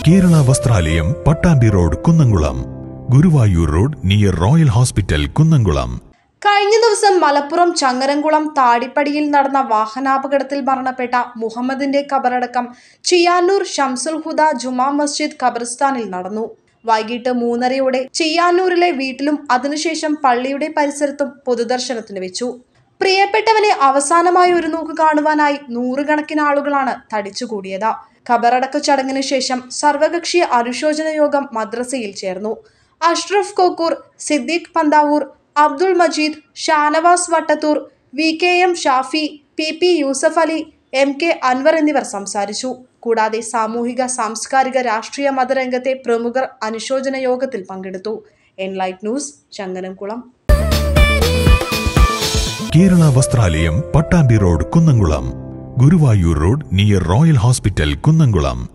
Kerala Vasthralayam Pattambi road Kunnamkulam Guruvayur road near Royal Hospital Kunnamkulam കഴിഞ്ഞ ദിവസം മലപ്പുറം ചങ്ങരംകുളം താടിപ്പടിയിൽ നടന്ന വാഹനാപകടത്തിൽ മരണപ്പെട്ട മുഹമ്മദിന്റെ ഖബറടക്കം ചിയാനൂർ ഷംസുൽ ഹുദ ജുമാ മസ്ജിദ് ഖബർസ്ഥാനിൽ നടന്നു വൈകിട്ട് മൂന്നരയോടെ ചിയാനൂരിലെ വീട്ടിലും അതിനുശേഷം പള്ളിയുടെ പരിസരത്തും പൊതുദർശനത്തിന് വെച്ചു പ്രിയപ്പെട്ടവനെ അവസാനമായി ഒരു നോക്ക് കാണുവാനായി നൂറുകണക്കിന് ആളുകളാണ് തടിച്ചുകൂടിയത് ഖബറടക്ക ചടങ്ങിന് ശേഷം സർവകക്ഷി അനുശോചന യോഗം മദ്രസയിൽ ചേർന്നു Ashraf Kokkur Siddique Panthavoor Abdul Majeed Shanavas Vattathur V K M Shafi P P Yusuf Ali M K Anwar എന്നിവർ സംസാരിച്ചു കൂടാതെ സാമൂഹിക സാംസ്കാരിക രാഷ്ട്രീയ മതരംഗത്തെ പ്രമുഖർ അനുശോചന യോഗത്തിൽ പങ്കെടുത്തു Enlight News Changanamkulam Kerala Vasthralayam Pattambi road Kunnamkulam Guruvayur road near Royal Hospital Kunnamkulam